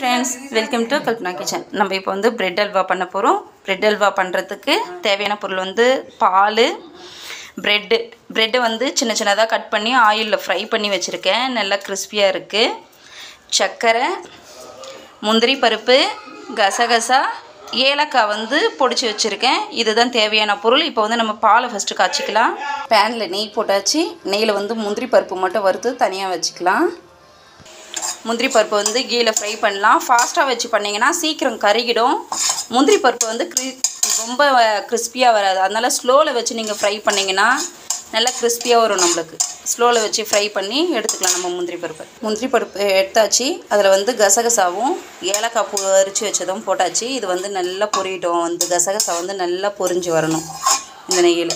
friends welcome to Kalpana kitchen நம்ம இப்போ வந்து பிரெட் அல்வா பண்ண போகிறோம் பிரெட் அல்வா பண்ணுறதுக்கு தேவையான பொருள் வந்து பால் ப்ரெட்டு ப்ரெட்டை வந்து சின்ன சின்னதாக கட் பண்ணி ஆயிலில் ஃப்ரை பண்ணி வச்சுருக்கேன் நல்லா கிறிஸ்பியாக இருக்குது சர்க்கரை முந்திரி பருப்பு கசகசா ஏலக்காய் வந்து பொடிச்சு வச்சுருக்கேன் இதுதான் தேவையான பொருள் இப்போ வந்து நம்ம பாலை ஃபஸ்ட்டு காய்ச்சிக்கலாம் பேனில் நெய் போட்டாச்சு நெய்யில் வந்து முந்திரி பருப்பு மட்டும் வறுத்து தனியாக வச்சுக்கலாம் முந்திரி பருப்பு வந்து கீழே ஃப்ரை பண்ணலாம் ஃபாஸ்ட்டாக வச்சு பண்ணிங்கன்னா சீக்கிரம் கருகிடும் முந்திரி பருப்பு வந்து க்ரி ரொம்ப கிறிஸ்பியாக வராது அதனால் ஸ்லோவில் வச்சு நீங்கள் ஃப்ரை பண்ணிங்கன்னா நல்லா கிறிஸ்பியாக வரும் நம்மளுக்கு ஸ்லோவில் வச்சு ஃப்ரை பண்ணி எடுத்துக்கலாம் நம்ம முந்திரி பருப்பு முந்திரி பருப்பு எடுத்தாச்சு அதில் வந்து கசகசாவும் ஏலக்காய் பூ அரிச்சு வச்சதும் போட்டாச்சு இது வந்து நல்லா பொரியட்டும் வந்து கசகசா வந்து நல்லா பொரிஞ்சு வரணும் இந்த நெய்யில்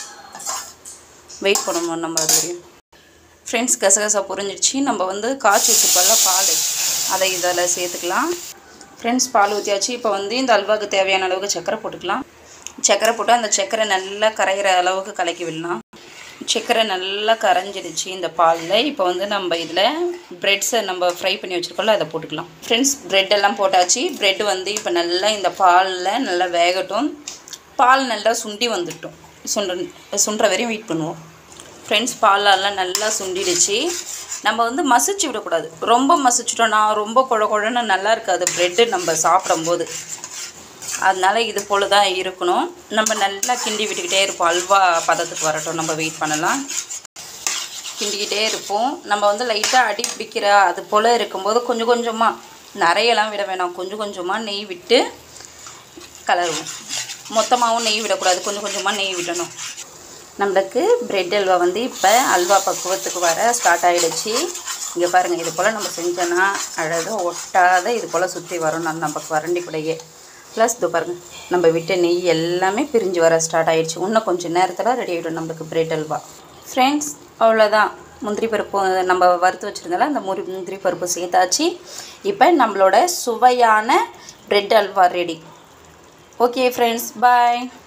வெயிட் பண்ணணும் நம்ம அது வரையும் ஃப்ரெண்ட்ஸ் கசகசா புரிஞ்சிடுச்சு நம்ம வந்து காய்ச்சி வச்சுருக்கோம்ல பால் அதை இதில் சேர்த்துக்கலாம் ஃப்ரெண்ட்ஸ் பால் ஊற்றியாச்சு இப்போ வந்து இந்த அல்வாவுக்கு தேவையான அளவுக்கு சர்க்கரை போட்டுக்கலாம் சர்க்கரை போட்டு அந்த சர்க்கரை நல்லா கரைகிற அளவுக்கு கலக்கி விடலாம் சர்க்கரை நல்லா கரைஞ்சிடுச்சு இந்த பாலில் இப்போ வந்து நம்ம இதில் ப்ரெட்ஸை நம்ம ஃப்ரை பண்ணி வச்சுருக்கோம்ல அதை போட்டுக்கலாம் ஃப்ரெண்ட்ஸ் ப்ரெட் எல்லாம் போட்டாச்சு ப்ரெட் வந்து இப்போ நல்லா இந்த பாலில் நல்லா வேகட்டும் பால் நல்லா சுண்டி வந்துட்டோம் சுண்ட சுண்டுற வரையும் வெயிட் பண்ணுவோம் ஃப்ரெண்ட்ஸ் பாலெல்லாம் நல்லா சுண்டிடுச்சு நம்ம வந்து மசிச்சு விடக்கூடாது ரொம்ப மசிச்சிட்டோம்னா ரொம்ப குழ குழன்னு நல்லா இருக்காது ப்ரெட்டு நம்ம சாப்பிடும்போது அதனால இது போல் தான் இருக்கணும் நம்ம நல்லா கிண்டி விட்டுக்கிட்டே இருப்போம் அல்வா பதத்துக்கு வரட்டும் நம்ம வெயிட் பண்ணலாம் கிண்டிக்கிட்டே இருப்போம் நம்ம வந்து லைட்டாக அடி பிடிக்கிற அது போல் இருக்கும்போது கொஞ்சம் கொஞ்சமாக நிறையலாம் விட வேணாம் கொஞ்சம் கொஞ்சமாக நெய் விட்டு கலருவோம் மொத்தமாகவும் நெய் விடக்கூடாது கொஞ்சம் கொஞ்சமாக நெய் விடணும் நம்மளுக்கு பிரெட் அல்வா வந்து இப்போ அல்வா பக்குவத்துக்கு வர ஸ்டார்ட் ஆகிடுச்சு இங்கே பாருங்கள் இது போல் நம்ம செஞ்சோன்னா அழகாக ஒட்டாத இது போல் சுற்றி வரும் நம்ம நமக்கு வரண்டி கூடயே ப்ளஸ் இது பாருங்கள் நம்ம விட்ட நெய் எல்லாமே பிரிஞ்சு வர ஸ்டார்ட் ஆகிடுச்சு இன்னும் கொஞ்சம் நேரத்தில் ரெடி ஆகிடும் நம்மளுக்கு பிரெட் அல்வா ஃப்ரெண்ட்ஸ் அவ்வளோதான் முந்திரி பருப்பு நம்ம வறுத்து வச்சுருந்தால அந்த முறி முந்திரி பருப்பு சேர்த்தாச்சு இப்போ நம்மளோட சுவையான bread halwa ready okay friends பாய்